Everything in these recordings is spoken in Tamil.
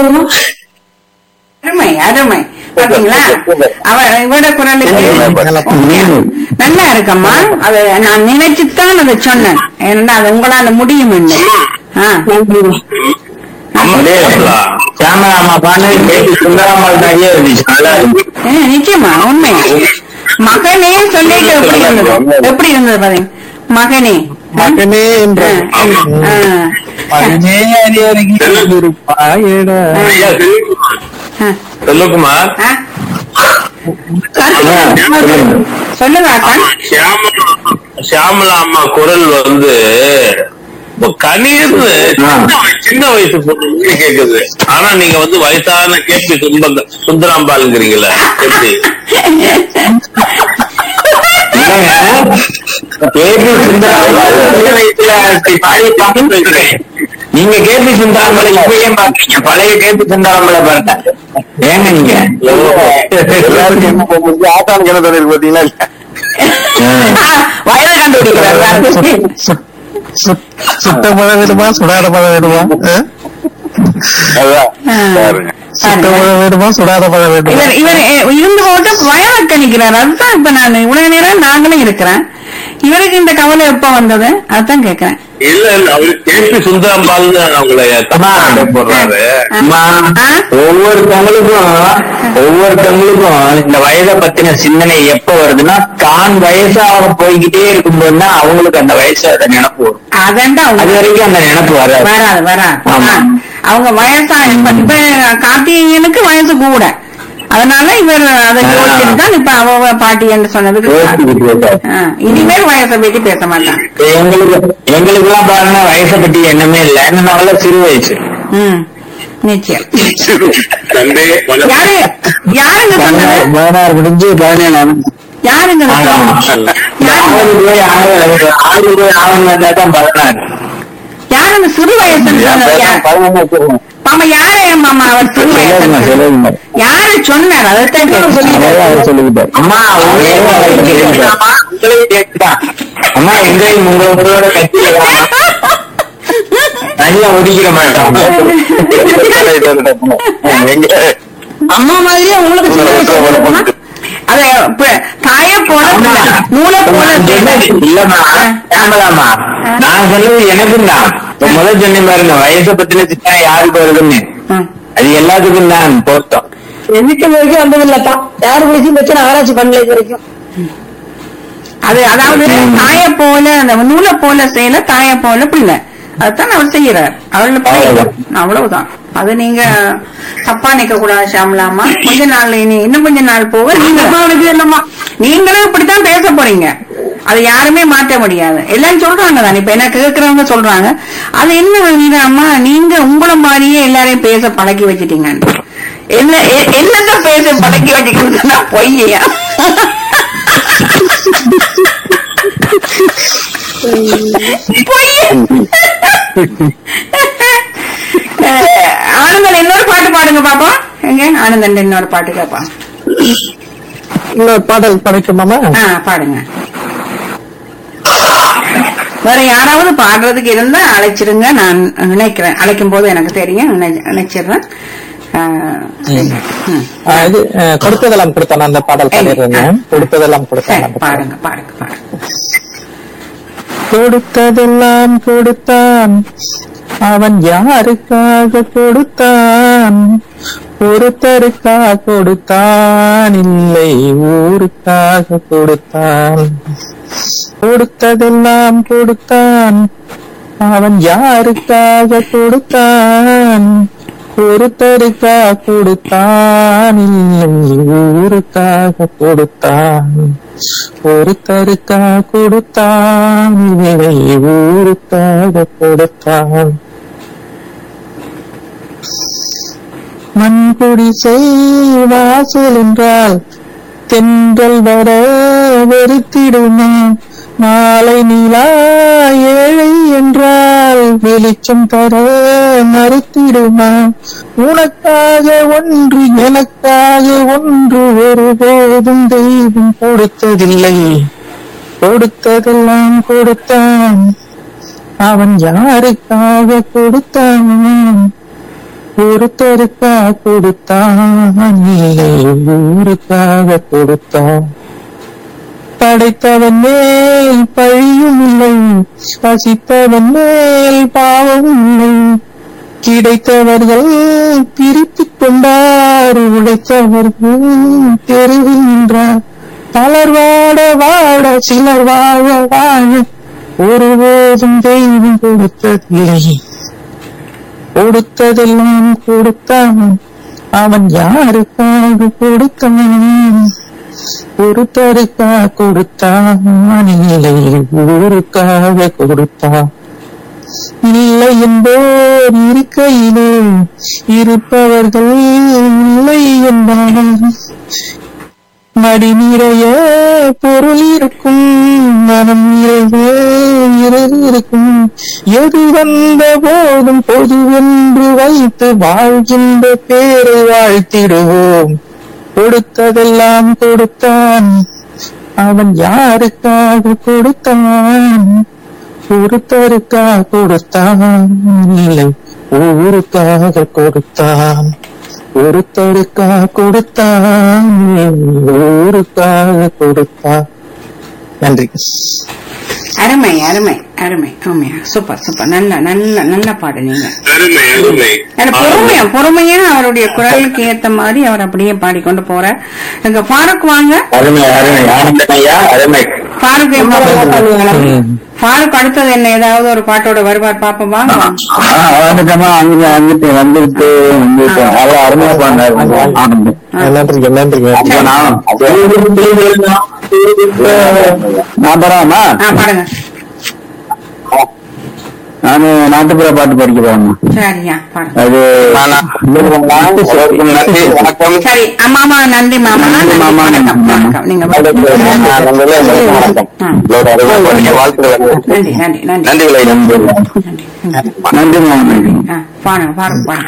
போதுமா அருமை அருமை பாத்தீங்களா அவ இவட குரலுக்கு உண்மையா? நல்லா இருக்கம்மா அது நான் நினைச்சுத்தான் அதை சொன்னேன் ஏன்னா அது உங்களால முடியும் ஆ கேமராமா பாண்டே பேட்டி சுந்தராமல் மாதிரியே இருந்துச்சு நல்லா இருந்துச்சு ஏ, நிச்சயமா உண்மை மகனே சொல்லிட்டு எப்படி இருந்தது எப்படி இருந்தது பாருங்க மகனே மகனே என்ற ஆ, ஆ, மகனே அரியருகில் இருப்பாயடா ஐயா, ஆ, செல்வகுமார் ஆ. சொல்லுங்க அக்கா சியாமலா சியாமலா அம்மா குரல் வந்து இப்ப கணீர்னு சின்ன வய- சின்ன வயசு பொண்ணு கேக்குது ஆனா நீங்க வந்து வயசான கேபி சுந்தர சுந்தராம்பாளுங்கிறீங்களே எப்படி கேபி சுந்தராமல் சின்ன வயசுல இப்படி பழைய பாட்டு பேசுறேன். நீங்க கேபி சுந்தராமலை இப்ப ஏன் பாக்குறீங்க பழைய கேபி சுந்தராமலை பாருங்க ஏங்க நீங்க எல்லாருக்கும் என்ன போகுது ஆட்டானுக்கு என்ன தோணி இருக்கு பாத்தீங்களா வயதை கண்டுபிடிக்கிறார் சுட்ட பழம் வேணுமா சுடாத பழம் வேணுமா ஆ? அதான் ஆ. பாருங்க சுட்ட பழம் வேணுமா சுடாத பழம் வேணுமா இவர் இவர் எ- இருந்து போட்டு வயலுக்கு நிக்கிறார் அதுதான் இப்ப நான் இவ்வளவு நேரம் நாங்களும் இருக்கிறேன் இவருக்கு இந்த கவலை எப்ப வந்தது அதுதான் கேக்குறேன் இல்ல இல்ல அவரு கேபி சுந்தராம்பாள்னு அவங்களை தமிழ்நாடு போடுறாரு அம்மா, ஆ? ஒவ்வொருத்தவங்களுக்கும் ஒவ்வொருத்தவங்களுக்கும் இந்த வயதை பத்தின சிந்தனை எப்ப வருதுன்னா தான் வயசாக போய்கிட்டே இருக்கும்போது தான் அவங்களுக்கு அந்த வயசு அந்த நினப்பு வரும் அதண்டா அது வரைக்கும் அந்த நினப்பு வராது வராது வராது ஆமா. ஆ. அவங்க வயசா இப்ப இப்ப கார்த்திகேயனுக்கு வயசு கூட அதனால இவர் அதை ஆ. யோசிச்சுட்டு தான் இப்ப அவ அவ பாட்டி என்று சொன்னதுக்கு யோசிச்சுக்கிட்டு இருக்காரு. ஆ. இனிமேல் வயசை பத்தி பேச மாட்டான் இப்ப எங்களுக்கு எங்களுக்கு எல்லாம் பாருங்க வயசை பத்தி எண்ணமே இல்ல என்ன நாங்கள சிறு வயசு ம் நிச்சயம் நன்றி வணக்கம். யாரு யாருங்க சொன்னது பதினாறு முடிஞ்சு பதினேழு யாருங்க இது சொன்னது? யாருங்க ஆறு போய் ஆறு ஆறு போய் ஆறு வந்தா தான் பதினாறு யார் அந்த சிறு வயசுன்னு சொன்னது யார் பதினொன்று மாமா யாரு மாமா அவர் சிறு வயசுன்னு சொல்லுங்க யாரு சொன்னார் அதைத்தான் கேட்கிறேன். சொல்லிக்கிட்டார் அம்மா உங்களையும் உங்களையும் கேட்டுதான் அம்மா எங்களையும் உங்க உங்களோட கட்சி தனியா ஒதுக்கிட மாட்டோம் எங்க அம்மா மாதிரியே உங்களுக்கு சின்ன வயசுல இருக்குமா? அது ப- தாய போல அம்மா, நூலை போல நான் சொன்னது இல்லம்மா ஆமலாமா நான் சொன்னது எனக்கும் தான் இப்ப முதல் சொன்ன பாருங்க வயசை பத்தின சித்தனை யாருக்கு வருதுன்னு ம். அது எல்லாத்துக்கும் தான் பொருத்தம் எனக்கு இது வரைக்கும் வந்தது இல்லப்பா யாரு வயசையும் வச்சு நான் ஆராய்ச்சி பண்ணல இது வரைக்கும் அது அதாவது தாய போல அந்த நூலை போல செய்யல தாய போல பிள்ளை அதுதான் அவர் செய்யறார் அவர்களுக்கு அவ்வளவுதான். அவ்வளவுதான் அது நீங்க தப்பா நிக்க கூடாது ஷாமலாமா கொஞ்ச நாள் இனி இன்னும் கொஞ்ச நாள் போக நீங்க இல்லம்மா நீங்களும் இப்படித்தான் பேச போறீங்க அது யாருமே மாற்ற முடியாது எல்லாம் சொல்றாங்க தானே இப்ப என்ன கேக்குறவங்க சொல்றாங்க அது என்ன நீங்க அம்மா நீங்க உங்களை மாதிரியே எல்லாரையும் பேச பழக்கி வச்சிட்டீங்க என்ன எ- என்னதான் பேச பழக்கி வச்சுக்கிட்டு பொய்யா பொய் அஹ், ஆனந்தன் இன்னொரு பாட்டு பாடுங்க பாப்போம் எங்க ஆனந்தன் இன்னொரு பாட்டு கேட்பான் இன்னொரு பாடல் படைக்குமாமா ஆ பாடுங்க வேற யாராவது பாடுறதுக்கு இருந்தா அழைச்சிருங்க நான் நினைக்கிறேன் அழைக்கும் போது எனக்கு தெரியும் நினை- நினைச்சிடுறேன் ஆ, சரி. ம். ஆ, இது அஹ், கொடுத்ததெல்லாம் கொடுத்தான் அந்த பாடல் பாடிடுறேன் கொடுத்ததெல்லாம் சரி, கொடுத்தான் பாடுங்க பாடுங்க பாடுங்க கொடுத்ததெல்லாம் கொடுத்தான் அவன் யாருக்காக கொடுத்தான் ஒருத்தருக்காக கொடுத்தான் இல்லை ஊருக்காக கொடுத்தான் கொடுத்ததெல்லாம் கொடுத்தான் அவன் யாருக்காக கொடுத்தான் ஒருத்தருக்காக கொடுத்தான் இல்லை ஊருக்காக கொடுத்தான் ஒருத்தருக்காக கொடுத்தான் இல்லை ஊருக்காக கொடுத்தான் மண்குடிசை வாசல் என்றால் தென்றல் வர வெறுத்திடுமா மாலை நிலா ஏழை என்றால் வெளிச்சம் தர மறுத்திடுமா உனக்காக ஒன்று எனக்காக ஒன்று ஒருபோதும் தெய்வம் கொடுத்ததில்லை கொடுத்ததெல்லாம் கொடுத்தான் அவன் யாருக்காக கொடுத்தான் ஒருத்தருக்கா கொடுத்தான் இல்லை ஊருக்காக கொடுத்தான் படைத்தவன் மேல் பழியும் இல்லை பசித்தவன் மேல் பாவமும் இல்லை கிடைத்தவர்கள் பிரித்துக் கொண்டார் உழைத்தவர்கள் தெருவில் நின்றார் பலர் வாட வாட சிலர் வாழ வாழ ஒருபோதும் தெய்வம் கொடுத்ததில்லை கொடுத்ததெல்லாம் கொடுத்தான் அவன் யாருக்காக கொடுத்தான் ஒருத்தருக்கா கொடுத்தான் இல்லை ஊருக்காக கொடுத்தான் இல்லை என்போர் இருக்கையிலே இருப்பவர்கள் இல்லை என்பார் மடி நிறைய பொருள் இருக்கும் மனம் நிறைய இருள் இருக்கும் எது வந்த போதும் பொதுவென்று வைத்து வாழ்கின்ற பேரை வாழ்த்திடுவோம் கொடுத்ததெல்லாம் கொடுத்தான் அவன் யாருக்காக கொடுத்தான் ஒருத்தருக்காக கொடுத்தான் இல்லை ஊருக்காக கொடுத்தான் ஒருத்தருக்காக கொடுத்தான் ஊருக்காக கொடுத்தான் நன்றி அருமை அருமை அருமை ஆமையா சூப்பர் சூப்பர் நல்ல நல்ல நல்ல பாடு நீங்க அருமை அருமை எனக்கு பொறுமையா பொறுமையா அவருடைய குரலுக்கு ஏத்த மாதிரி அவர் அப்படியே பாடிக்கொண்டு போறார் எங்க ஃபாரூக் வாங்க அருமை அருமை ஆனந்தம் ஐயா அருமை ஃபாரூக் எப்ப ம். ஃபாரூக் அடுத்தது என்ன ஏதாவது ஒரு பாட்டோட வருவார் பாப்போம் வாங்க வந்துட்டோமா அங்க வந்துட்டு வந்துட்டு வந்துட்டு அவ்வளவு அருமையா பண்ணாரு ஆனந்தம் நன்றிங்க நன்றிங்க அப்ப நான் நான் பரவாமா ஆ பாருங்க நானு நாட்டுப்புற பாட்டு படிக்க போறேன் சரியா பாருங்க அது நன்றி வணக்கம் சரி ஆமா ஆமா நன்றி மாமா நன்றி மாமா, வணக்கம், நன்றி மாமா. வணக்கம். நீங்க நன்றி நன்றி நன்றி நன்றிகளை நன்றி நன்றி நன்றி. நன்றி மாமா நன்றி ஆ, பாருங்க பாருங்க பாருங்க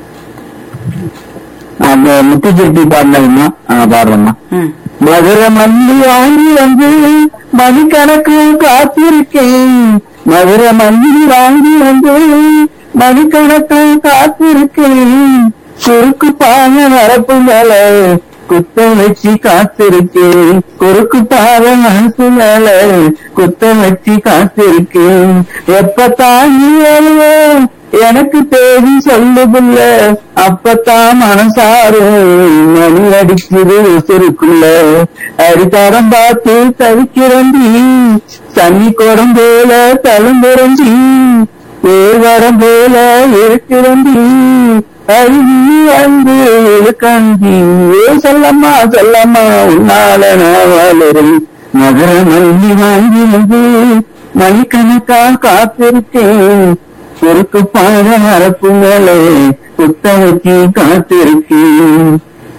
அந்த முத்து செட்டி பாடினதுமா பாடுறேம்மா ம் மதுரை மல்லி வாங்கி வந்து மணிக்கணக்கு காத்திருக்கேன் மதுரை மல்லி வாங்கி வந்து மணிக்கணக்கு காத்திருக்கேன் குறுக்கு பாங்க வரப்பு மேல குத்தம் வச்சு காத்திருக்கேன் குறுக்கு பாத மனசு மேல குத்தம் வச்சு காத்திருக்கேன் எப்ப தாங்கி வருவேன் எனக்கு தேதி சொல்லுதில்ல அப்பத்தான் மனசாரு மணி அடிக்குது உசுருக்குள்ள அடித்தரம் பார்த்து தவிக்கிறந்தி தண்ணி குடம் போல தழும்புறந்தி ஏர்வரம் போல இருக்கிறந்தி அருவி வந்து இழுக்கந்தி ஏ சொல்லம்மா சொல்லம்மா உன்னால நான் வாழறேன் மதுர மல்லி வாங்கி வந்து மணிக்கணக்கா காத்திருக்கேன் குறுக்கு பாத மரப்பு மேலே குத்த வச்சு காத்திருக்கேன்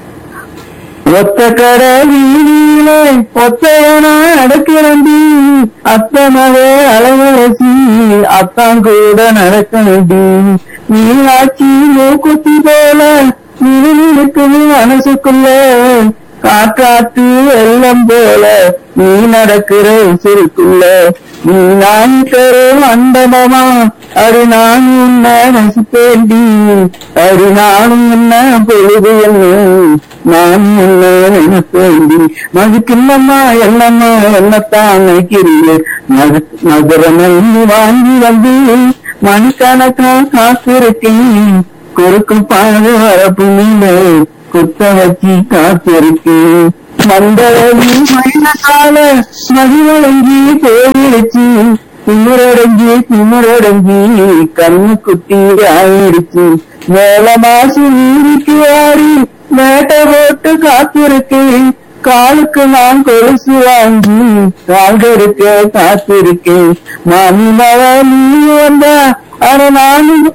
ஒத்த கட வீதியிலே ஒத்தையனா நடக்கிறண்டி அத்தனவே அலைவரசி அத்தான் கூட நடக்கண்டி நீலாட்சி மூக்குத்தி போல நீருக்கு மனசுக்குள்ள காற்றாத்து வெள்ளம் போல நீ நடக்கிற உசுருக்குள்ள நீ நான் தரும் அண்டமமா அது நான் உன்ன ரசிப்பேண்டி அது நானும் என்ன பொழுது என்ன நான் என்ன நினைப்பேண்டி மதுக்கில்லம்மா என்னம்மா என்னத்தான் நினைக்கிறீங்க மது மதுரை நெல்லி வாங்கி வந்து மணிக்கணக்கா காத்திருக்கேன் குறுக்கு பாடு வரப்பு மீது குத்த வச்சு காத்திருக்கேன் மண்டலி மயிலக்கால மதிவழங்கி போயிடுச்சு திமிரடைஞ்சி திமிரடைஞ்சி கண்ணு குட்டி ஆயிடுச்சு மேல மாசு வீதிக்கு ஆடி மேட்டை போட்டு காத்திருக்கேன் காலுக்கு நான் கொலுசு வாங்கி கால்கெடுக்க காத்திருக்கேன் மாமி மவ நீ வந்தா அட நானும்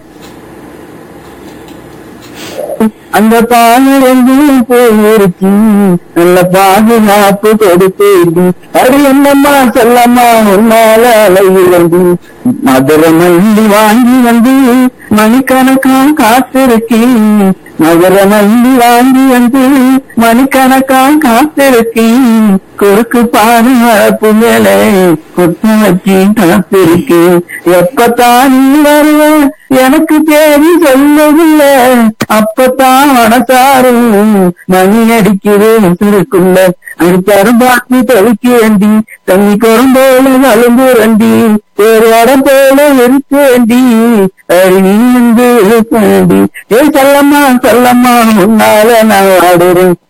அந்த பாலிருந்து போயிருக்கு நல்ல பாதுகாப்பு கொடுத்தேடி அது என்னம்மா சொல்லம்மா உன்னால அலையிறது மதுரை மல்லி வாங்கி வந்து மணிக்கணக்கா காத்திருக்கேன் மகர மல்லி வாங்கி வந்து மணிக்கணக்கா காத்திருக்கேன் குறுக்கு பாரு மரப்பு மேலே குத்த வச்சு காத்திருக்கேன் எப்பத்தான் நீ வருவ எனக்கு தேடி சொல்லவில்லை அப்பத்தான் மனசாரும் மணி அடிக்கிறேன் சுருக்குள்ள அடிச்சாரும் பார்த்து தெளிக்க வேண்டி தண்ணி குறம்போல வளர்ந்து வேண்டி ஒரு இடம் போல இருக்க வேண்டி அடி நீ வந்து வேண்டி ஏ செல்லம்மா செல்லம்மா உன்னால நான் ஆடுறேன்